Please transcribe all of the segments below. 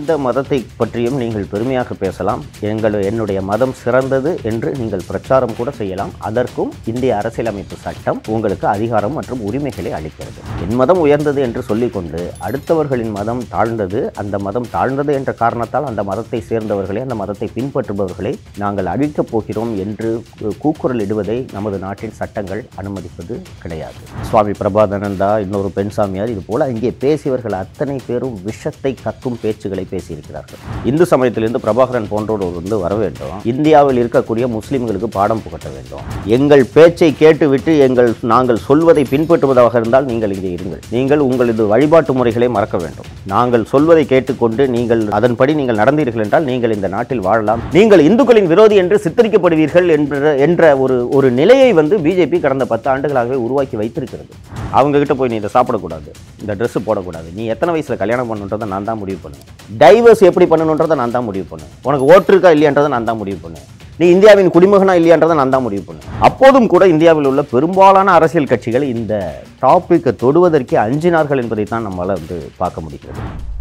எந்த மதத்தை பற்றியும் நீங்கள் பெருமையாக பேசலாம் எங்கள் என்னுடைய மதம் சிறந்தது என்று நீங்கள் பிரச்சாரம் கூட செய்யலாம் அதற்கும் இந்திய அரசியலமைப்பு சட்டம் உங்களுக்கு அதிகாரம் மற்றும் உரிமைகளை அளிக்கிறது என் மதம் உயர்ந்தது என்று சொல்லிக்கொண்டு அடுத்தவர்களின் மதம் தாழ்ந்தது அந்த மதம் தாழ்ந்தது என்ற காரணத்தால் அந்த மதத்தை சேர்ந்தவர்களை அந்த மதத்தை பின்பற்றுபவர்களை நாங்கள் அழிக்கப் போகிறோம் என்று கூக்குரல் இடுவதை நமது நாட்டின் சட்டங்கள் அனுமதிப்பது கிடையாது சுவாமி பிரபாதானந்தா இன்னொரு பெண் சாமியார் இது போல இங்கே பேசியவர்கள் அத்தனை பேரும் விஷத்தை கக்கும் பேச்சுகளை பேசியிருக்கிறார்கள் இந்து சமயத்திலிருந்து பிரபாகரன் போன்றோர் வந்து வர வேண்டும் இந்தியாவில் இருக்கக்கூடிய முஸ்லிம்களுக்கு பாடம் புகட்ட வேண்டும் எங்கள் பேச்சை கேட்டுவிட்டு எங்கள் நாங்கள் சொல்வதை பின்பற்றுவதாக இருந்தால் நீங்கள் இங்கே இருங்கள் நீங்கள் உங்களது வழிபாட்டு முறைகளை மறக்க வேண்டும் நாங்கள் சொல்வதை கேட்டுக்கொண்டு நீங்கள் அதன்படி நீங்கள் நடந்தீர்கள் என்றால் நீங்கள் இந்த நாட்டில் வாழலாம் நீங்கள் இந்துக்களின் விரோதி என்று சித்தரிக்கப்படுவீர்கள் என்ற என்ற ஒரு ஒரு நிலையை வந்து பிஜேபி கடந்த பத்து ஆண்டுகளாகவே உருவாக்கி வைத்திருக்கிறது அவங்க கிட்ட போய் நீ இதை சாப்பிடக்கூடாது இந்த Dress போடக்கூடாது நீ எத்தனை வயசுல கல்யாணம் பண்ணுன்றதை நான் தான் முடிவு பண்ணுவேன் டைவர்ஸ் எப்படி பண்ணணுன்றதை நான் தான் முடிவு பண்ணுவேன் உனக்கு ஓட்டு இருக்கா இல்லையான்றதை நான் தான் முடிவு பண்ணுவேன் நீ இந்தியாவின் குடிமகனா இல்லையான்றதை நான் தான் முடிவு பண்ணுவேன் அப்போதும் கூட இந்தியாவில் உள்ள பெரும்பாலான அரசியல் கட்சிகள் இந்த டாப்பிக்கை தொடுவதற்கே அஞ்சினார்கள் என்பதை தான் நம்மளால் வந்து பார்க்க முடிகிறது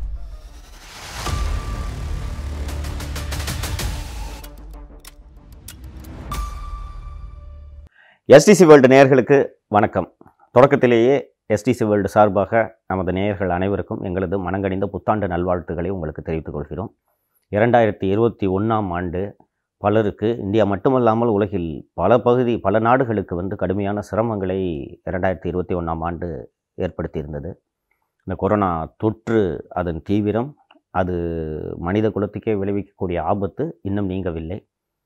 எஸ்டிசி வேர்ல்டு நேயர்களுக்கு வணக்கம் தொடக்கத்திலேயே எஸ்டிசி வேர்ல்டு சார்பாக நமது நேயர்கள் அனைவருக்கும் எங்களது மனங்கணிந்த புத்தாண்டு நல்வாழ்த்துக்களை உங்களுக்கு தெரிவித்துக் கொள்கிறோம் இரண்டாயிரத்தி இருபத்தி ஒன்றாம் ஆண்டு பலருக்கு இந்தியா மட்டுமல்லாமல் உலகில் பல பகுதி பல நாடுகளுக்கு வந்து கடுமையான சிரமங்களை இரண்டாயிரத்தி இருபத்தி ஒன்றாம் ஆண்டு ஏற்படுத்தியிருந்தது இந்த கொரோனா தொற்று அதன் தீவிரம் அது மனித குலத்துக்கே விளைவிக்கக்கூடிய ஆபத்து இன்னும் நீங்கவில்லை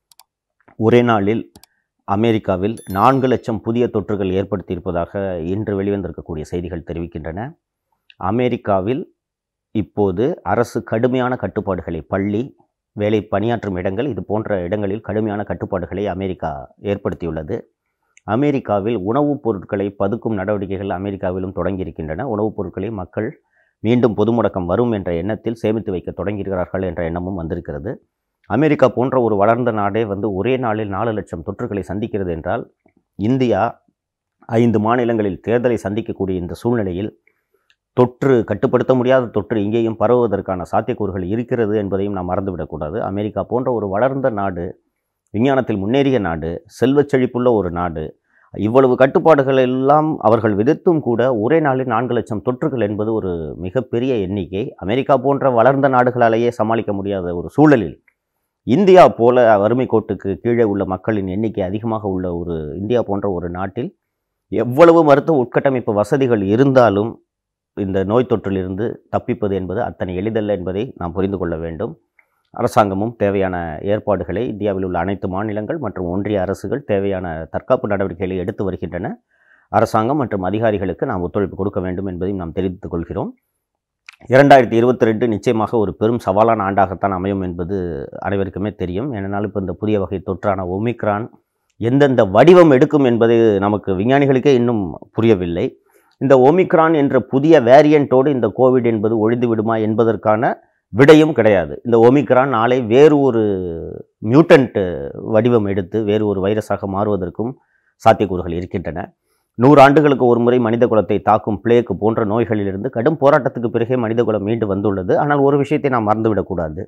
ஒரே நாளில் அமெரிக்காவில் நான்கு லட்சம் புதிய தொற்றுகள் ஏற்படுத்தியிருப்பதாக இன்று வெளிவந்திருக்கக்கூடிய செய்திகள் தெரிவிக்கின்றன அமெரிக்காவில் இப்போது அரசு கடுமையான கட்டுப்பாடுகளை பள்ளி வேலை பணியாற்றும் இடங்கள் இது போன்ற இடங்களில் கடுமையான கட்டுப்பாடுகளை அமெரிக்கா ஏற்படுத்தியுள்ளது அமெரிக்காவில் உணவுப் பொருட்களை பதுக்கும் நடவடிக்கைகள் அமெரிக்காவிலும் தொடங்கியிருக்கின்றன உணவுப் பொருட்களை மக்கள் மீண்டும் பொது முடக்கம் வரும் என்ற எண்ணத்தில் சேமித்து வைக்க தொடங்கியிருக்கிறார்கள் என்ற எண்ணமும் வந்திருக்கிறது அமெரிக்கா போன்ற ஒரு வளர்ந்த நாடே வந்து ஒரே நாளில் நாலு லட்சம் தொற்றுகளை சந்திக்கிறது என்றால் இந்தியா ஐந்து மாநிலங்களில் தேர்தலை சந்திக்கக்கூடிய இந்த சூழ்நிலையில் தொற்று கட்டுப்படுத்த முடியாத தொற்று இங்கேயும் பரவுவதற்கான சாத்தியக்கூறுகள் இருக்கிறது என்பதையும் நாம் மறந்துவிடக்கூடாது அமெரிக்கா போன்ற ஒரு வளர்ந்த நாடு விஞ்ஞானத்தில் முன்னேறிய நாடு செல்வச் செழிப்புள்ள ஒரு நாடு இவ்வளவு கட்டுப்பாடுகள் எல்லாம் அவர்கள் விதித்தும் கூட ஒரே நாளில் நான்கு லட்சம் தொற்றுகள் என்பது ஒரு மிகப்பெரிய எண்ணிக்கை அமெரிக்கா போன்ற வளர்ந்த நாடுகளாலேயே சமாளிக்க முடியாத ஒரு சூழலில் இந்தியா போல வறுமை கோட்டுக்கு கீழே உள்ள மக்களின் எண்ணிக்கை அதிகமாக உள்ள ஒரு இந்தியா போன்ற ஒரு நாட்டில் எவ்வளவு மருத்துவ உட்கட்டமைப்பு வசதிகள் இருந்தாலும் இந்த நோய் தொற்றிலிருந்து தப்பிப்பது என்பது அத்தனை எளிதல்ல என்பதை நாம் புரிந்து கொள்ள வேண்டும் அரசாங்கமும் தேவையான ஏற்பாடுகளை இந்தியாவில் உள்ள அனைத்து மாநிலங்கள் மற்றும் ஒன்றிய அரசுகள் தேவையான தற்காப்பு நடவடிக்கைகளை எடுத்து வருகின்றன அரசாங்கம் மற்றும் அதிகாரிகளுக்கு நாம் ஒத்துழைப்பு கொடுக்க வேண்டும் என்பதையும் நாம் தெரிவித்துக் கொள்கிறோம் இரண்டாயிரத்தி இருபத்தி ரெண்டு நிச்சயமாக ஒரு பெரும் சவாலான ஆண்டாகத்தான் அமையும் என்பது அனைவருக்குமே தெரியும் ஏனென்றால் இப்போ இந்த புதிய வகை தொற்றான ஒமிக்ரான் எந்தெந்த வடிவம் எடுக்கும் என்பது நமக்கு விஞ்ஞானிகளுக்கே இன்னும் புரியவில்லை இந்த ஒமிக்ரான் என்ற புதிய வேரியண்ட்டோடு இந்த கோவிட் என்பது ஒழிந்து விடுமா என்பதற்கான விடையும் கிடையாது இந்த ஒமிக்ரான் நாளை வேறு ஒரு மியூட்டன்ட் வடிவம் எடுத்து வேறு ஒரு வைரஸாக மாறுவதற்கும் சாத்தியக்கூறுகள் இருக்கின்றன நூறு ஆண்டுகளுக்கு ஒரு முறை மனித குலத்தை தாக்கும் பிளேக் போன்ற நோய்களிலிருந்து கடும் போராட்டத்துக்கு பிறகே மனித குலம் மீண்டு வந்துள்ளது ஆனால் ஒரு விஷயத்தை நாம் மறந்துவிடக்கூடாது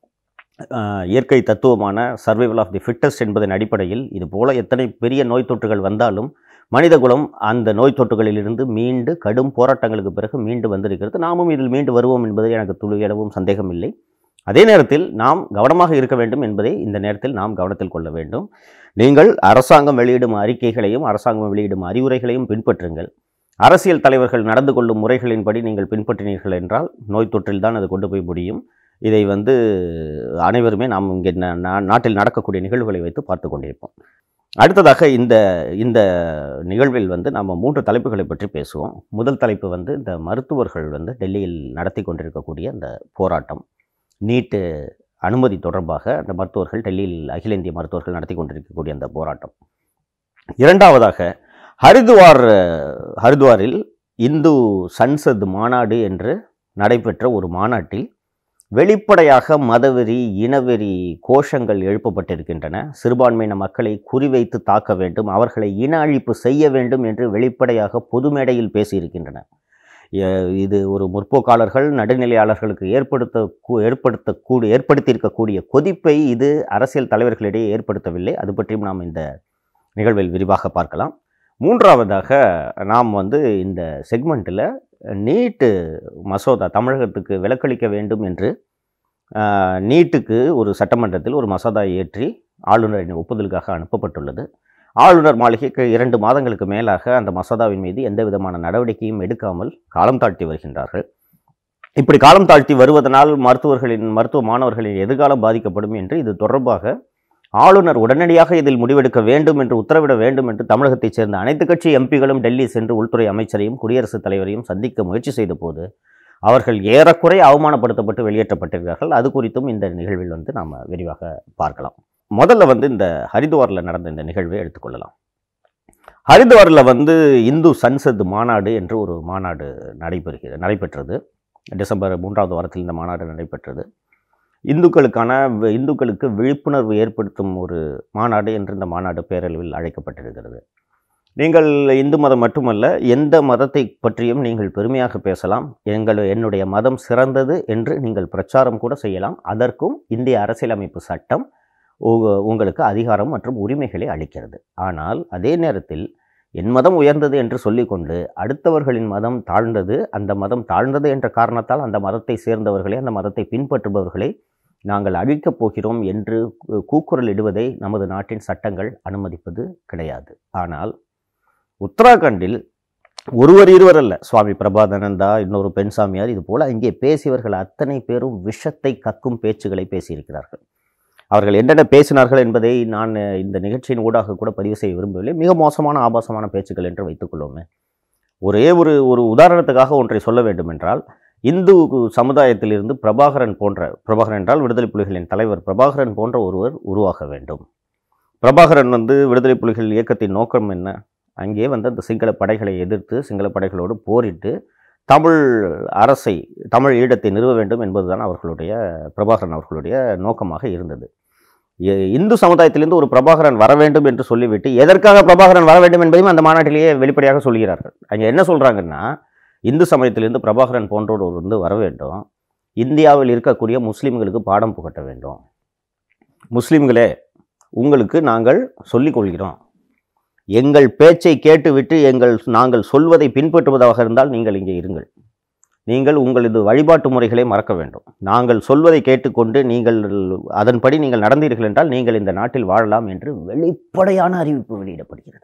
ஆஹ் இயற்கை தத்துவமான சர்வைவல் ஆஃப் தி ஃபிட்டஸ்ட் என்பதன் அடிப்படையில் இது போல எத்தனை பெரிய நோய் தொற்றுகள் வந்தாலும் மனித குலம் அந்த நோய் தொற்றுகளிலிருந்து மீண்டு கடும் போராட்டங்களுக்கு பிறகு மீண்டு வந்திருக்கிறது நாமும் இதில் மீண்டு வருவோம் என்பது எனக்கு துளியளவும் சந்தேகம் இல்லை அதே நேரத்தில் நாம் கவனமாக இருக்க வேண்டும் என்பதை இந்த நேரத்தில் நாம் கவனத்தில் கொள்ள வேண்டும் நீங்கள் அரசாங்கம் வெளியிடும் அறிக்கைகளையும் அரசாங்கம் வெளியிடும் அறிவுரைகளையும் பின்பற்றுங்கள் அரசியல் தலைவர்கள் நடந்து கொள்ளும் முறைகளின்படி நீங்கள் பின்பற்றினீர்கள் என்றால் நோய் தொற்றில்தான் அது கொண்டு போய் முடியும் இதை வந்து அனைவருமே நாம் இங்கே நா- நா- நாட்டில் நடக்கக்கூடிய நிகழ்வுகளை வைத்து பார்த்து கொண்டிருப்போம் அடுத்ததாக இந்த இந்த நிகழ்வில் வந்து நம்ம மூன்று தலைப்புகளை பற்றி பேசுவோம் முதல் தலைப்பு வந்து இந்த மருத்துவர்கள் வந்து டெல்லியில் நடத்தி கொண்டிருக்கக்கூடிய இந்த போராட்டம் நீட்டு அனுமதி தொடர்பாக அந்த மருத்துவர்கள் டெல்லியில் அகில இந்திய மருத்துவர்கள் நடத்தி கொண்டிருக்கக்கூடிய அந்த போராட்டம் இரண்டாவதாக ஹரித்வார் ஹரித்வாரில் இந்து சன்சத் மாநாடு என்று நடைபெற்ற ஒரு மாநாட்டில் வெளிப்படையாக மதவெறி இனவெறி கோஷங்கள் எழுப்பப்பட்டிருக்கின்றன சிறுபான்மையின மக்களை குறிவைத்து தாக்க வேண்டும் அவர்களை இன அழிப்பு செய்ய வேண்டும் என்று வெளிப்படையாக பொது மேடையில் பேசியிருக்கின்றன எ- இது ஒரு முற்போக்காளர்கள் நடுநிலையாளர்களுக்கு ஏற்படுத்த கூ- ஏற்படுத்தக்கூடிய ஏற்படுத்தியிருக்கக்கூடிய கொதிப்பை இது அரசியல் தலைவர்களிடையே ஏற்படுத்தவில்லை அது பற்றியும் நாம் இந்த நிகழ்வில் விரிவாக பார்க்கலாம் மூன்றாவதாக நாம் வந்து இந்த செக்மெண்ட்டில் நீட்டு மசோதா தமிழகத்துக்கு விலக்களிக்க வேண்டும் என்று ஆஹ், நீட்டுக்கு ஒரு சட்டமன்றத்தில் ஒரு மசோதா ஏற்றி ஆளுநரின் ஒப்புதலுக்காக அனுப்பப்பட்டுள்ளது ஆளுநர் மாளிகைக்கு இரண்டு மாதங்களுக்கு மேலாக அந்த மசோதாவின் மீது எந்த விதமான நடவடிக்கையும் எடுக்காமல் காலம் தாழ்த்தி வருகின்றார்கள் இப்படி காலம் தாழ்த்தி வருவதனால் மருத்துவர்களின் மருத்துவ மாணவர்களின் எதிர்காலம் பாதிக்கப்படும் என்று இது தொடர்பாக ஆளுநர் உடனடியாக இதில் முடிவெடுக்க வேண்டும் என்று உத்தரவிட வேண்டும் என்று தமிழகத்தைச் சேர்ந்த அனைத்து கட்சி எம்பிகளும் டெல்லி சென்று உள்துறை அமைச்சரையும் குடியரசுத் தலைவரையும் சந்திக்க முயற்சி செய்த போது அவர்கள் ஏறக்குறைய அவமானப்படுத்தப்பட்டு வெளியேற்றப்பட்டிருக்கிறார்கள் அது குறித்தும் இந்த நிகழ்வில் வந்து நாம் விரிவாக பார்க்கலாம் முதல்ல வந்து இந்த ஹரித்வாரில் நடந்த இந்த நிகழ்வை எடுத்துக்கொள்ளலாம் ஹரித்வாரில் வந்து இந்து சன்சத் மாநாடு என்று ஒரு மாநாடு நடைபெறுகிறது நடைபெற்றது டிசம்பர் மூன்றாவது வாரத்தில் இந்த மாநாடு நடைபெற்றது இந்துக்களுக்கான வி- இந்துக்களுக்கு விழிப்புணர்வு ஏற்படுத்தும் ஒரு மாநாடு என்று இந்த மாநாடு பேரளவில் அழைக்கப்பட்டிருக்கிறது நீங்கள் இந்து மதம் மட்டுமல்ல எந்த மதத்தை பற்றியும் நீங்கள் பெருமையாக பேசலாம் எங்கள் என்னுடைய மதம் சிறந்தது என்று நீங்கள் பிரச்சாரம் கூட செய்யலாம் அதற்கும் இந்திய அரசியலமைப்பு சட்டம் உங்க- உங்களுக்கு அதிகாரம் மற்றும் உரிமைகளை அளிக்கிறது ஆனால் அதே நேரத்தில் என் மதம் உயர்ந்தது என்று சொல்லிக்கொண்டு அடுத்தவர்களின் மதம் தாழ்ந்தது அந்த மதம் தாழ்ந்தது என்ற காரணத்தால் அந்த மதத்தை சேர்ந்தவர்களை அந்த மதத்தை பின்பற்றுபவர்களை நாங்கள் அழிக்கப் போகிறோம் என்று கூ- கூக்குரல் இடுவதை நமது நாட்டின் சட்டங்கள் அனுமதிப்பது கிடையாது ஆனால் உத்தராகண்டில் ஒருவர் இருவர் அல்ல சுவாமி பிரபாதனந்தா இன்னொரு பெண் சாமியார் இது போல இங்கே பேசியவர்கள் அத்தனை பேரும் விஷத்தை கக்கும் பேச்சுகளை பேசியிருக்கிறார்கள் அவர்கள் என்னென்ன பேசினார்கள் என்பதை நான் இந்த நிகழ்ச்சியின் ஊடாக கூட பதிவு செய்ய விரும்பவில்லை மிக மோசமான ஆபாசமான பேச்சுக்கள் என்று வைத்துக்கொள்வோமே ஒரே ஒரு ஒரு உதாரணத்துக்காக ஒன்றை சொல்ல வேண்டும் என்றால் இந்து சமுதாயத்திலிருந்து பிரபாகரன் போன்ற பிரபாகரன் என்றால் விடுதலை புலிகளின் தலைவர் பிரபாகரன் போன்ற ஒருவர் உருவாக வேண்டும் பிரபாகரன் வந்து விடுதலை புலிகள் இயக்கத்தின் நோக்கம் என்ன அங்கே வந்து அந்த சிங்கள படைகளை எதிர்த்து சிங்கள படைகளோடு போரிட்டு தமிழ் அரசை தமிழ் ஈழத்தை நிறுவ வேண்டும் என்பதுதான் அவர்களுடைய பிரபாகரன் அவர்களுடைய நோக்கமாக இருந்தது எ- இந்து சமுதாயத்திலிருந்து ஒரு பிரபாகரன் வர வேண்டும் என்று சொல்லிவிட்டு எதற்காக பிரபாகரன் வர வேண்டும் என்பதையும் அந்த மாநாட்டிலேயே வெளிப்படையாக சொல்கிறார்கள் அங்கே என்ன சொல்கிறாங்கன்னா இந்து சமயத்திலிருந்து பிரபாகரன் போன்றோர் வந்து வர வேண்டும் இந்தியாவில் இருக்கக்கூடிய முஸ்லீம்களுக்கு பாடம் புகட்ட வேண்டும் முஸ்லீம்களே உங்களுக்கு நாங்கள் சொல்லிக் கொள்கிறோம் எங்கள் பேச்சை கேட்டுவிட்டு எங்கள் நாங்கள் சொல்வதை பின்பற்றுவதாக இருந்தால் நீங்கள் இங்கே இருங்கள் நீங்கள் உங்களது வழிபாட்டு முறைகளை மறக்க வேண்டும் நாங்கள் சொல்வதை கேட்டுக்கொண்டு நீங்கள் அதன்படி நீங்கள் நடந்தீர்கள் என்றால் நீங்கள் இந்த நாட்டில் வாழலாம் என்று வெளிப்படையான அறிவிப்பு வெளியிடப்படுகிறது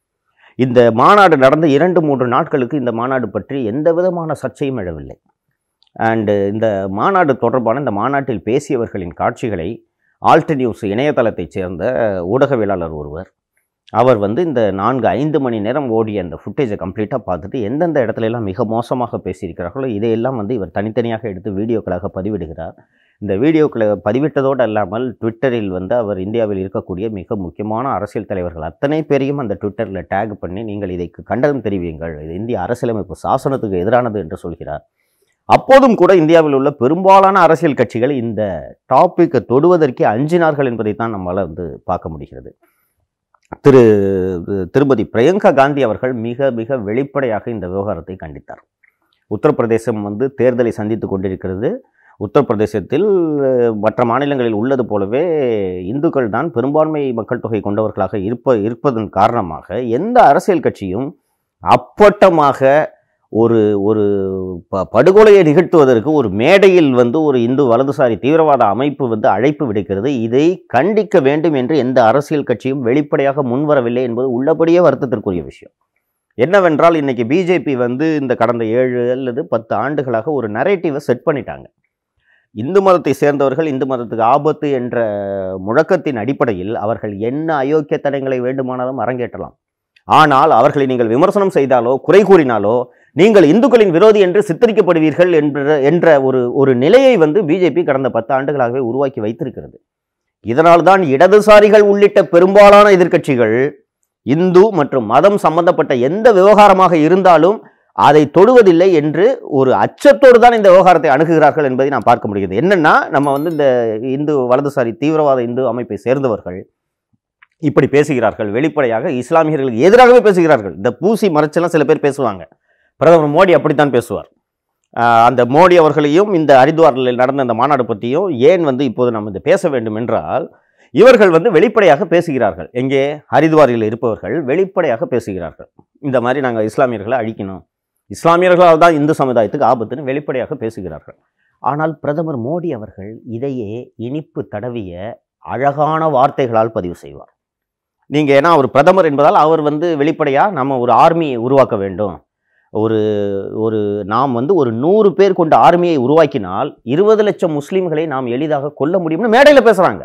இந்த மாநாடு நடந்த இரண்டு மூன்று நாட்களுக்கு இந்த மாநாடு பற்றி எந்த விதமான சர்ச்சையும் எழவில்லை அண்டு இந்த மாநாடு தொடர்பான இந்த மாநாட்டில் பேசியவர்களின் காட்சிகளை ஆல்ட் நியூஸ் இணையதளத்தைச் சேர்ந்த ஊடகவியலாளர் ஒருவர் அவர் வந்து இந்த நான்கு ஐந்து மணி நேரம் ஓடிய அந்த ஃபுட்டேஜை கம்ப்ளீட்டாக பார்த்துட்டு எந்தெந்த இடத்துல எல்லாம் மிக மோசமாக பேசியிருக்கிறார்களோ இதையெல்லாம் வந்து இவர் தனித்தனியாக எடுத்து வீடியோக்களாக பதிவிடுகிறார் இந்த வீடியோக்களை பதிவிட்டதோடு அல்லாமல் ட்விட்டரில் வந்து அவர் இந்தியாவில் இருக்கக்கூடிய மிக முக்கியமான அரசியல் தலைவர்கள் அத்தனை பேரையும் அந்த ட்விட்டரில் டேக் பண்ணி நீங்கள் இதைக்கு கண்டனம் தெரிவியுங்கள் இது இந்திய அரசியலமைப்பு சாசனத்துக்கு எதிரானது என்று சொல்கிறார் அப்போதும் கூட இந்தியாவில் உள்ள பெரும்பாலான அரசியல் கட்சிகள் இந்த டாப்பிக்கை தொடுவதற்கே அஞ்சினார்கள் என்பதைத்தான் நம்மளால் வந்து பார்க்க முடிகிறது திரு திருமதி பிரியங்கா காந்தி அவர்கள் மிக மிக வெளிப்படையாக இந்த விவகாரத்தை கண்டித்தார் உத்தரப்பிரதேசம் வந்து தேர்தலை சந்தித்து கொண்டிருக்கிறது உத்தரப்பிரதேசத்தில் அஹ், மற்ற மாநிலங்களில் உள்ளது போலவே இந்துக்கள் தான் பெரும்பான்மை மக்கள் தொகை கொண்டவர்களாக இருப்ப இருப்பதன் காரணமாக எந்த அரசியல் கட்சியும் அப்பட்டமாக ஒரு ஒரு ப படுகொலையை நிகழ்த்துவதற்கு ஒரு மேடையில் வந்து ஒரு இந்து வலதுசாரி தீவிரவாத அமைப்பு வந்து அழைப்பு விடுக்கிறது இதை கண்டிக்க வேண்டும் என்று எந்த அரசியல் கட்சியும் வெளிப்படையாக முன்வரவில்லை என்பது உள்ளபடியே வருத்தத்திற்குரிய விஷயம் என்னவென்றால் இன்னைக்கு பிஜேபி வந்து இந்த கடந்த ஏழு அல்லது பத்து ஆண்டுகளாக ஒரு நரேட்டிவை செட் பண்ணிட்டாங்க இந்து மதத்தை சேர்ந்தவர்கள் இந்து மதத்துக்கு ஆபத்து என்ற முழக்கத்தின் அடிப்படையில் அவர்கள் என்ன அயோக்கியத்தனங்களை வேண்டுமானாலும் அரங்கேற்றலாம் ஆனால் அவர்களை நீங்கள் விமர்சனம் செய்தாலோ குறை கூறினாலோ நீங்கள் இந்துக்களின் விரோதி என்று சித்தரிக்கப்படுவீர்கள் என்ற என்ற ஒரு ஒரு நிலையை வந்து பிஜேபி கடந்த பத்து ஆண்டுகளாகவே உருவாக்கி வைத்திருக்கிறது இதனால்தான் இடதுசாரிகள் உள்ளிட்ட பெரும்பாலான எதிர்க்கட்சிகள் இந்து மற்றும் மதம் சம்பந்தப்பட்ட எந்த விவகாரமாக இருந்தாலும் அதை தொடுவதில்லை என்று ஒரு அச்சத்தோடு தான் இந்த விவகாரத்தை அணுகுகிறார்கள் என்பதை நான் பார்க்க முடிகிறது என்னன்னா நம்ம வந்து இந்த இந்து வலதுசாரி தீவிரவாத இந்து அமைப்பை சேர்ந்தவர்கள் இப்படி பேசுகிறார்கள் வெளிப்படையாக இஸ்லாமியர்களுக்கு எதிராகவே பேசுகிறார்கள் இந்த பூசி மறைச்செல்லாம் சில பேர் பேசுவாங்க பிரதமர் மோடி அப்படித்தான் பேசுவார் ஆஹ் அந்த மோடி அவர்களையும் இந்த ஹரித்வாரில் நடந்த அந்த மாநாடு பற்றியும் ஏன் வந்து இப்போது நம்ம இந்த பேச வேண்டும் என்றால் இவர்கள் வந்து வெளிப்படையாக பேசுகிறார்கள் எங்கே ஹரித்வாரில் இருப்பவர்கள் வெளிப்படையாக பேசுகிறார்கள் இந்த மாதிரி நாங்கள் இஸ்லாமியர்களை அழிக்கணும் இஸ்லாமியர்களால் தான் இந்து சமுதாயத்துக்கு ஆபத்துன்னு வெளிப்படையாக பேசுகிறார்கள் ஆனால் பிரதமர் மோடி அவர்கள் இதையே இனிப்பு தடவிய அழகான வார்த்தைகளால் பதிவு செய்வார் நீங்கள் ஏன்னா அவர் பிரதமர் என்பதால் அவர் வந்து வெளிப்படையாக நம்ம ஒரு ஆர்மியை உருவாக்க வேண்டும் ஒரு ஒரு நாம் வந்து ஒரு நூறு பேர் கொண்ட ஆர்மியை உருவாக்கினால் இருபது லட்சம் முஸ்லீம்களை நாம் எளிதாக கொல்ல முடியும்னு மேடையில் பேசுகிறாங்க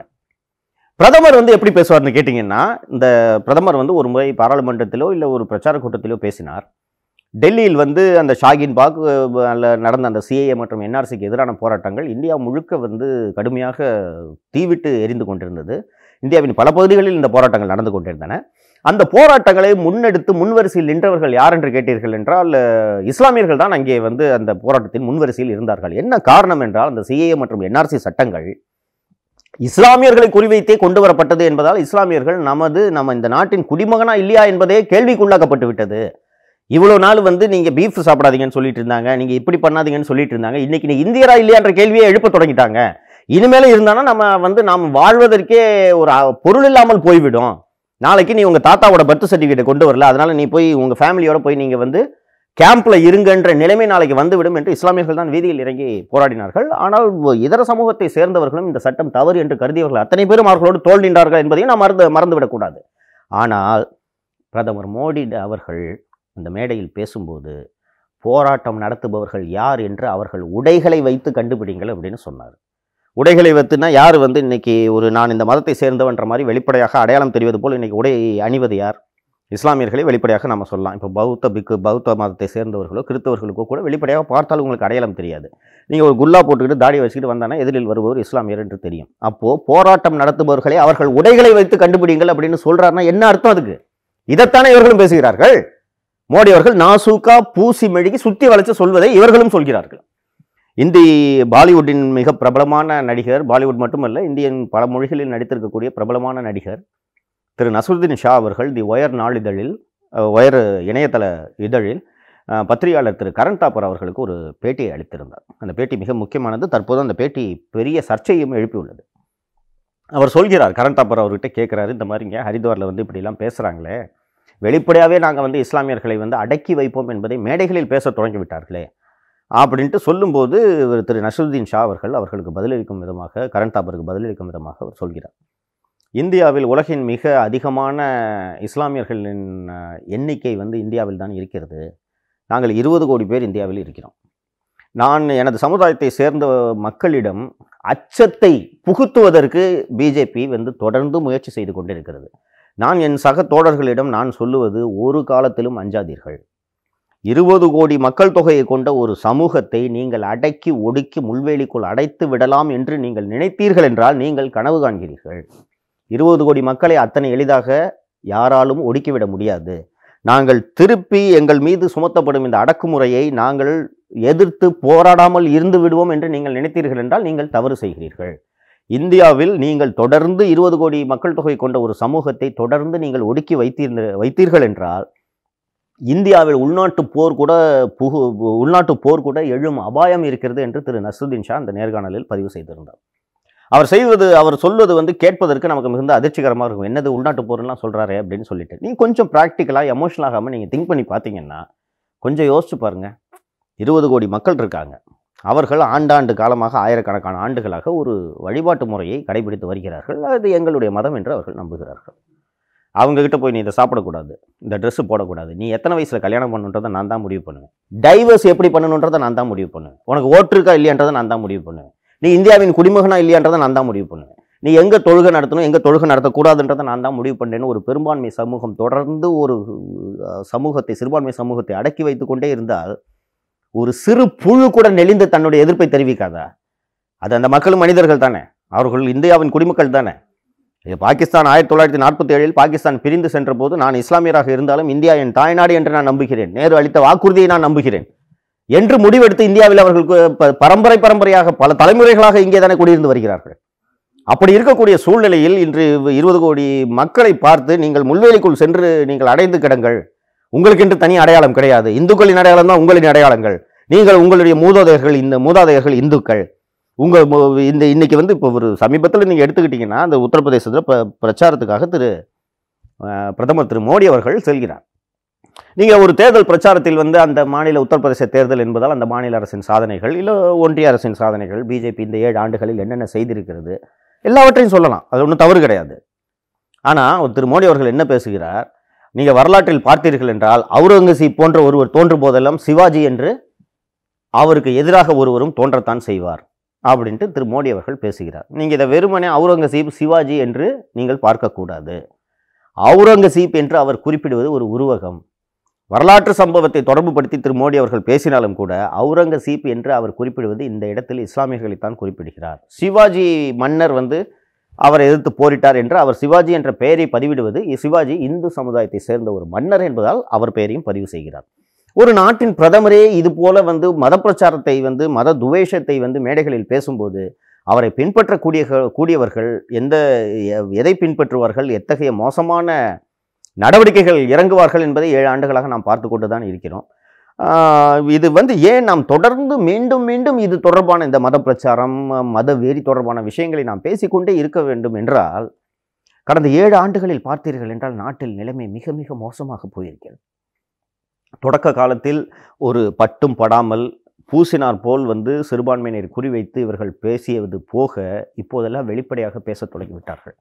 பிரதமர் வந்து எப்படி பேசுவார்னு கேட்டிங்கன்னா இந்த பிரதமர் வந்து ஒரு முறை பாராளுமன்றத்திலோ இல்லை ஒரு பிரச்சார கூட்டத்திலோ பேசினார் டெல்லியில் வந்து அந்த ஷாகின் பாக் அல்ல நடந்த அந்த சிஏஏ மற்றும் என்ஆர்சிக்கு எதிரான போராட்டங்கள் இந்தியா முழுக்க வந்து கடுமையாக தீவிட்டு எரிந்து கொண்டிருந்தது இந்தியாவின் பல பகுதிகளில் இந்த போராட்டங்கள் நடந்து கொண்டிருந்தன அந்த போராட்டங்களை முன்னெடுத்து முன்வரிசையில் நின்றவர்கள் யார் என்று கேட்டீர்கள் என்றால் அஹ், இஸ்லாமியர்கள் தான் அங்கே வந்து அந்த போராட்டத்தின் முன்வரிசையில் இருந்தார்கள் என்ன காரணம் என்றால் அந்த சிஏஏ மற்றும் என்ஆர்சி சட்டங்கள் இஸ்லாமியர்களை குறிவைத்தே கொண்டு வரப்பட்டது என்பதால் இஸ்லாமியர்கள் நமது நம்ம இந்த நாட்டின் குடிமகனா இல்லையா என்பதே கேள்விக்குள்ளாக்கப்பட்டு விட்டது இவ்வளோ நாள் வந்து நீங்க பீஃப் சாப்பிடாதீங்கன்னு சொல்லிட்டு இருந்தாங்க நீங்க இப்படி பண்ணாதீங்கன்னு சொல்லிட்டு இருந்தாங்க இன்னைக்கு நீ இந்தியரா இல்லையான்ற கேள்வியை எழுப்ப தொடங்கிட்டாங்க இனிமேலும் இருந்தானா நம்ம வந்து நாம் வாழ்வதற்கே ஒரு அ- பொருள் இல்லாமல் போய்விடும் நாளைக்கு நீ உங்க தாத்தாவோட பர்த் சர்டிஃபிகேட் கொண்டு வரல அதனால நீ போய் உங்க ஃபேமிலியோட போய் நீங்க வந்து கேம்ப்ல இருங்கன்ற நிலைமை நாளைக்கு வந்துவிடும் என்று இஸ்லாமியர்கள் தான் வீதியில் இறங்கி போராடினார்கள் ஆனால் ஒ- இதர சமூகத்தை சேர்ந்தவர்களும் இந்த சட்டம் தவறு என்று கருதியவர்கள் அத்தனை பேரும் அவர்களோடு தோல் நின்றார்கள் என்பதையும் நாம் மறந்து மறந்துவிடக்கூடாது ஆனால் பிரதமர் மோடி அவர்கள் அந்த மேடையில் பேசும்போது போராட்டம் நடத்துபவர்கள் யார் என்று அவர்கள் உடைகளை வைத்து கண்டுபிடிங்கள் அப்படின்னு சொன்னார் உடைகளை வைத்துனா யார் வந்து இன்னைக்கு ஒரு நான் இந்த மதத்தை சேர்ந்தவன்ற மாதிரி வெளிப்படையாக அடையாளம் தெரிவது போல் இன்னைக்கு உடை அணிவது யார் இஸ்லாமியர்களை வெளிப்படையாக நம்ம சொல்லலாம் இப்போ பௌத்த பிக்கு பௌத்த மதத்தை சேர்ந்தவர்களோ கிறிஸ்தவர்களுக்கோ கூட வெளிப்படையாக பார்த்தால் உங்களுக்கு அடையாளம் தெரியாது நீங்கள் ஒரு குல்லா போட்டுக்கிட்டு தாடி வச்சுக்கிட்டு வந்தானே எதிரில் வருபவர் இஸ்லாமியர் என்று தெரியும் அப்போது போராட்டம் நடத்துபவர்களை அவர்கள் உடைகளை வைத்து கண்டுபிடிங்கள் அப்படின்னு சொல்றாருன்னா என்ன அர்த்தம் அதுக்கு இதைத்தானே இவர்களும் பேசுகிறார்கள் மோடி அவர்கள் நாசூக்கா பூசி மெழுகி சுத்தி வளைச்சு சொல்வதை இவர்களும் சொல்கிறார்கள் இந்தி பாலிவுட்டின் மிக பிரபலமான நடிகர் பாலிவுட் மட்டுமல்ல இந்தியன் பல மொழிகளில் நடித்திருக்கக்கூடிய பிரபலமான நடிகர் திரு நசுருதீன் ஷா அவர்கள் தி ஒயர் நாளிதழில் அஹ், ஒயர் இணையதள இதழில் அஹ், பத்திரிகையாளர் திரு கரண் தாப்பர் அவர்களுக்கு ஒரு பேட்டியை அளித்திருந்தார் அந்த பேட்டி மிக முக்கியமானது தற்போது அந்த பேட்டி பெரிய சர்ச்சையும் எழுப்பியுள்ளது அவர் சொல்கிறார் கரண் தாப்பர் அவர்கிட்ட கேட்குறாரு இந்த மாதிரிங்க ஹரித்வாரில் வந்து இப்படிலாம் பேசுகிறாங்களே வெளிப்படையாகவே நாங்கள் வந்து இஸ்லாமியர்களை வந்து அடக்கி வைப்போம் என்பதை மேடைகளில் பேச தொடங்கி விட்டார்களே அப்படின்ட்டு சொல்லும்போது இவர் திரு நசுருதீன் ஷா அவர்கள் அவர்களுக்கு பதிலளிக்கும் விதமாக கரண் தாப்பருக்கு பதிலளிக்கும் விதமாக அவர் சொல்கிறார் இந்தியாவில் உலகின் மிக அதிகமான இஸ்லாமியர்களின் அஹ், எண்ணிக்கை வந்து இந்தியாவில் தான் இருக்கிறது நாங்கள் இருபது கோடி பேர் இந்தியாவில் இருக்கிறோம் நான் எனது சமுதாயத்தை சேர்ந்த மக்களிடம் அச்சத்தை புகுத்துவதற்கு பிஜேபி வந்து தொடர்ந்து முயற்சி செய்து கொண்டிருக்கிறது நான் என் சக தோழர்களிடம் நான் சொல்லுவது ஒரு காலத்திலும் அஞ்சாதீர்கள் இருபது கோடி மக்கள் தொகையை கொண்ட ஒரு சமூகத்தை நீங்கள் அடக்கி ஒடுக்கி முள்வேலிக்குள் அடைத்து விடலாம் என்று நீங்கள் நினைத்தீர்கள் என்றால் நீங்கள் கனவு காண்கிறீர்கள் இருபது கோடி மக்களை அத்தனை எளிதாக யாராலும் ஒடுக்கிவிட முடியாது நாங்கள் திருப்பி எங்கள் மீது சுமத்தப்படும் இந்த அடக்குமுறையை நாங்கள் எதிர்த்து போராடாமல் இருந்து விடுவோம் என்று நீங்கள் நினைத்தீர்கள் என்றால் நீங்கள் தவறு செய்கிறீர்கள் இந்தியாவில் நீங்கள் தொடர்ந்து இருபது கோடி மக்கள் தொகை கொண்ட ஒரு சமூகத்தை தொடர்ந்து நீங்கள் ஒடுக்கி வைத்தீர் வைத்தீர்கள் என்றால் இந்தியாவில் உள்நாட்டு போர் கூட புகு உள்நாட்டு போர் கூட எழும் அபாயம் இருக்கிறது என்று திரு நசுருதீன் ஷா அந்த நேர்காணலில் பதிவு செய்திருந்தார் அவர் செய்வது அவர் சொல்வது வந்து கேட்பதற்கு நமக்கு மிகுந்த அதிர்ச்சிகரமாக இருக்கும் என்னது உள்நாட்டு போர்லாம் சொல்கிறாரே அப்படின்னு சொல்லிட்டு நீங்கள் கொஞ்சம் ப்ராக்டிக்கலாக எமோஷனல் ஆகாமல் நீங்கள் திங்க் பண்ணி பார்த்தீங்கன்னா கொஞ்சம் யோசிச்சு பாருங்க இருபது கோடி மக்கள் இருக்காங்க அவர்கள் ஆண்டாண்டு காலமாக ஆயிரக்கணக்கான ஆண்டுகளாக ஒரு வழிபாட்டு முறையை கடைபிடித்து வருகிறார்கள் அது எங்களுடைய மதம் என்று அவர்கள் நம்புகிறார்கள் அவங்க கிட்ட போய் நீ இதை சாப்பிடக்கூடாது இந்த Dress போடக்கூடாது நீ எத்தனை வயசில் கல்யாணம் பண்ணுன்றதை நான் தான் முடிவு பண்ணுவேன் டைவர்ஸ் எப்படி பண்ணணுன்றதை நான் தான் முடிவு பண்ணுவேன் உனக்கு ஓட்டு இருக்கா இல்லையான்றதை நான் தான் முடிவு பண்ணுவேன் நீ இந்தியாவின் குடிமகனா இல்லையான்றதை நான் தான் முடிவு பண்ணுவேன் நீ எங்கே தொழுகை நடத்தணும் எங்கே தொழுகை நடத்தக்கூடாதுன்றதை நான் தான் முடிவு பண்ணேன்னு ஒரு பெரும்பான்மை சமூகம் தொடர்ந்து ஒரு அஹ், சமூகத்தை சிறுபான்மை சமூகத்தை அடக்கி வைத்து கொண்டே இருந்தால் ஒரு சிறு புழு கூட நெளிந்து தன்னுடைய எதிர்ப்பை தெரிவிக்காதா அது அந்த மக்களும் மனிதர்கள் தானே அவர்கள் இந்தியாவின் குடிமக்கள் தானே இது பாகிஸ்தான் ஆயிரத்தி தொள்ளாயிரத்தி நாற்பத்தி ஏழில் பாகிஸ்தான் பிரிந்து சென்ற போது நான் இஸ்லாமியராக இருந்தாலும் இந்தியா என் தாய்நாடு என்று நான் நம்புகிறேன் நேரு அளித்த வாக்குறுதியை நான் நம்புகிறேன் என்று முடிவெடுத்து இந்தியாவில் அவர்களுக்கு ப- பரம்பரை பரம்பரையாக பல தலைமுறைகளாக இங்கே தானே குடியிருந்து வருகிறார்கள் அப்படி இருக்கக்கூடிய சூழ்நிலையில் இன்று இருபது கோடி மக்களை பார்த்து நீங்கள் முள்வேலிக்குள் சென்று நீங்கள் அடைந்து கிடங்கள் உங்களுக்கென்று தனி அடையாளம் கிடையாது இந்துக்களின் அடையாளம் தான் உங்களின் அடையாளங்கள் நீங்கள் உங்களுடைய மூதாதையர்கள் இந்த மூதாதையர்கள் இந்துக்கள் உங்க மு- இந்த இன்னைக்கு வந்து இப்போ ஒரு சமீபத்தில் நீங்க எடுத்துக்கிட்டீங்கன்னா அந்த உத்தரப்பிரதேசத்தில் ப பிரச்சாரத்துக்காக திரு அஹ், பிரதமர் திரு மோடி அவர்கள் செல்கிறார் நீங்க ஒரு தேர்தல் பிரச்சாரத்தில் வந்து அந்த மாநில உத்தரப்பிரதேச தேர்தல் என்பதால் அந்த மாநில அரசின் சாதனைகள் இல்லை ஒன்றிய அரசின் சாதனைகள் பிஜேபி இந்த ஏழு ஆண்டுகளில் என்னென்ன செய்திருக்கிறது எல்லாவற்றையும் சொல்லலாம் அது ஒன்றும் தவறு கிடையாது ஆனால் திரு மோடி அவர்கள் என்ன பேசுகிறார் நீங்க வரலாற்றில் பார்த்தீர்கள் என்றால் அவுரங்கசீப் போன்ற ஒருவர் தோன்றும் போதெல்லாம் சிவாஜி என்று அவருக்கு எதிராக ஒருவரும் தோன்றத்தான் செய்வார் அப்படின்ட்டு திரு மோடி அவர்கள் பேசுகிறார் நீங்க இதை வெறுமனே அவுரங்கசீப் சிவாஜி என்று நீங்கள் பார்க்கக்கூடாது அவுரங்கசீப் என்று அவர் குறிப்பிடுவது ஒரு உருவகம் வரலாற்று சம்பவத்தை தொடர்புபடுத்தி திரு மோடி அவர்கள் பேசினாலும் கூட அவுரங்கசீப் என்று அவர் குறிப்பிடுவது இந்த இடத்தில் இஸ்லாமியர்களைத்தான் குறிப்பிடுகிறார் சிவாஜி மன்னர் வந்து அவரை எதிர்த்து போரிட்டார் என்று அவர் சிவாஜி என்ற பெயரை பதிவிடுவது சிவாஜி இந்து சமுதாயத்தை சேர்ந்த ஒரு மன்னர் என்பதால் அவர் பெயரையும் பதிவு செய்கிறார் ஒரு நாட்டின் பிரதமரே இது போல வந்து மத பிரச்சாரத்தை வந்து மத துவேஷத்தை வந்து மேடைகளில் பேசும்போது அவரை பின்பற்றக்கூடிய கூடியவர்கள் எந்த எ- எதை பின்பற்றுவார்கள் எத்தகைய மோசமான நடவடிக்கைகள் இறங்குவார்கள் என்பதை ஏழு ஆண்டுகளாக நாம் பார்த்து கொண்டு தான் இருக்கிறோம் ஆஹ் இது வந்து ஏன் நாம் தொடர்ந்து மீண்டும் மீண்டும் இது தொடர்பான இந்த மத பிரச்சாரம் மத வெறி தொடர்பான விஷயங்களை நாம் பேசிக்கொண்டே இருக்க வேண்டும் என்றால் கடந்த ஏழு ஆண்டுகளில் பார்த்தீர்கள் என்றால் நாட்டில் நிலைமை மிக மிக மோசமாக போயிருக்கிறது தொடக்க காலத்தில் ஒரு பட்டும் படாமல் பூசினார் போல் வந்து சிறுபான்மையினர் குறிவைத்து இவர்கள் பேசியது போக இப்போதெல்லாம் வெளிப்படையாக பேசத் தொடங்கிவிட்டார்கள்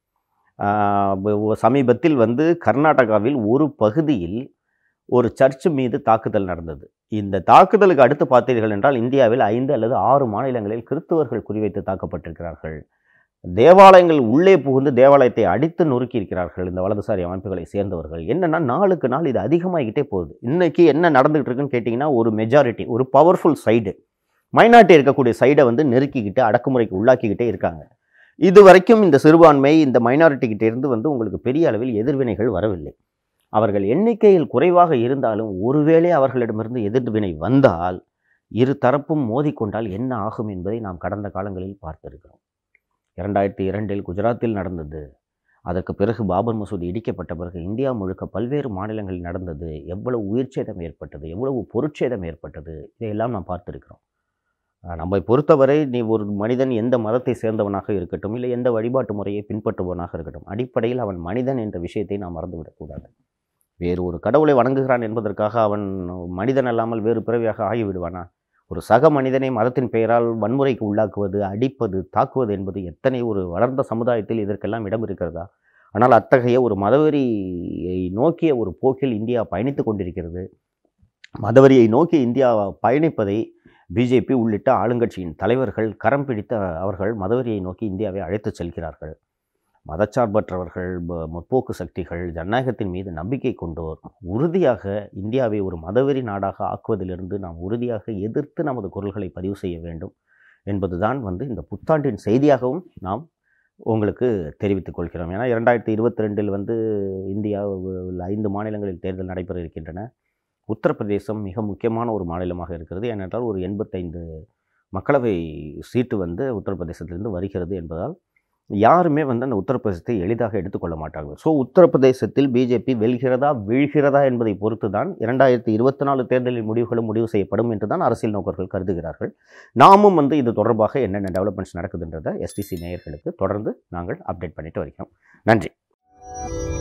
ஆஹ் ப- சமீபத்தில் வந்து கர்நாடகாவில் ஒரு பகுதியில் ஒரு சர்ச் மீது தாக்குதல் நடந்தது இந்த தாக்குதலுக்கு அடுத்து பார்த்தீர்கள் என்றால் இந்தியாவில் ஐந்து அல்லது ஆறு மாநிலங்களில் கிறிஸ்தவர்கள் குறிவைத்து தாக்கப்பட்டிருக்கிறார்கள் தேவாலயங்கள் உள்ளே புகுந்து தேவாலயத்தை அடித்து நொறுக்கி இருக்கிறார்கள் இந்த வலதுசாரி அமைப்புகளை சேர்ந்தவர்கள் என்னன்னா நாளுக்கு நாள் இது அதிகமாகிக்கிட்டே போகுது இன்னைக்கு என்ன நடந்துகிட்டு இருக்குன்னு கேட்டிங்கன்னா ஒரு மெஜாரிட்டி ஒரு பவர்ஃபுல் சைடு மைனாரிட்டி இருக்கக்கூடிய சைடை வந்து நெருக்கிக்கிட்டு அடக்குமுறைக்கு உள்ளாக்கிக்கிட்டே இருக்காங்க இது வரைக்கும் இந்த சிறுபான்மை இந்த மைனாரிட்டி கிட்ட இருந்து வந்து உங்களுக்கு பெரிய அளவில் எதிர்வினைகள் வரவில்லை அவர்கள் எண்ணிக்கையில் குறைவாக இருந்தாலும் ஒருவேளை அவர்களிடமிருந்து எதிர்வினை வந்தால் இரு தரப்பும் மோதிக்கொண்டால் என்ன ஆகும் என்பதை நாம் கடந்த காலங்களில் பார்த்திருக்கிறோம் இரண்டாயிரத்தி இரண்டில் குஜராத்தில் நடந்தது அதற்கு பிறகு பாபர் மசூதி இடிக்கப்பட்ட பிறகு இந்தியா முழுக்க பல்வேறு மாநிலங்களில் நடந்தது எவ்வளவு உயிர்ச்சேதம் ஏற்பட்டது எவ்வளவு பொருட்சேதம் ஏற்பட்டது இதையெல்லாம் நாம் பார்த்திருக்கிறோம் அஹ் நம்மை பொறுத்தவரை நீ ஒரு மனிதன் எந்த மதத்தை சேர்ந்தவனாக இருக்கட்டும் இல்லை எந்த வழிபாட்டு முறையை பின்பற்றுபவனாக இருக்கட்டும் அடிப்படையில் அவன் மனிதன் என்ற விஷயத்தை நாம் மறந்துவிடக்கூடாது வேறு ஒரு கடவுளை வணங்குகிறான் என்பதற்காக அவன் மனிதன் அல்லாமல் வேறு பிறவியாக ஆகிவிடுவானா ஒரு சக மனிதனை மதத்தின் பெயரால் வன்முறைக்கு உள்ளாக்குவது அடிப்பது தாக்குவது என்பது எத்தனை ஒரு வளர்ந்த சமுதாயத்தில் இதற்கெல்லாம் இடம் இருக்கிறதா ஆனால் அத்தகைய ஒரு மதவெறியை நோக்கிய ஒரு போக்கில் இந்தியா பயணித்து கொண்டிருக்கிறது மதவெறியை நோக்கி இந்தியா பயணிப்பதை பிஜேபி உள்ளிட்ட ஆளுங்கட்சியின் தலைவர்கள் கரம் பிடித்த அவர்கள் மதவெறியை நோக்கி இந்தியாவை அழைத்துச் செல்கிறார்கள் மதச்சார்பற்றவர்கள் ப- முற்போக்கு சக்திகள் ஜனநாயகத்தின் மீது நம்பிக்கை கொண்டோர் உறுதியாக இந்தியாவை ஒரு மதவெறி நாடாக ஆக்குவதிலிருந்து நாம் உறுதியாக எதிர்த்து நமது குரல்களை பதிவு செய்ய வேண்டும் என்பதுதான் வந்து இந்த புத்தாண்டின் செய்தியாகவும் நாம் உங்களுக்கு தெரிவித்துக் கொள்கிறோம் ஏன்னா இரண்டாயிரத்தி இருபத்தி ரெண்டில் வந்து இந்தியாவில் ஐந்து மாநிலங்களில் தேர்தல் நடைபெற இருக்கின்றன உத்தரப்பிரதேசம் மிக முக்கியமான ஒரு மாநிலமாக இருக்கிறது ஏனென்றால் ஒரு எண்பத்தைந்து மக்களவை சீட்டு வந்து உத்தரப்பிரதேசத்திலிருந்து வருகிறது என்பதால் யாருமே வந்து அந்த உத்தரப்பிரதேசத்தை எளிதாக எடுத்துக்கொள்ள மாட்டாங்க ஸோ உத்தரப்பிரதேசத்தில் பிஜேபி வெல்கிறதா வீழ்கிறதா என்பதை பொறுத்து தான் இரண்டாயிரத்தி இருபத்தி நாலு தேர்தலின் முடிவுகளும் முடிவு செய்யப்படும் என்று தான் அரசியல் நோக்கர்கள் கருதுகிறார்கள் நாமும் வந்து இது தொடர்பாக என்னென்ன டெவலப்மெண்ட்ஸ் நடக்குதுன்றதை எஸ்டிசி நேயர்களுக்கு தொடர்ந்து நாங்கள் அப்டேட் பண்ணிட்டு வருகிறோம் நன்றி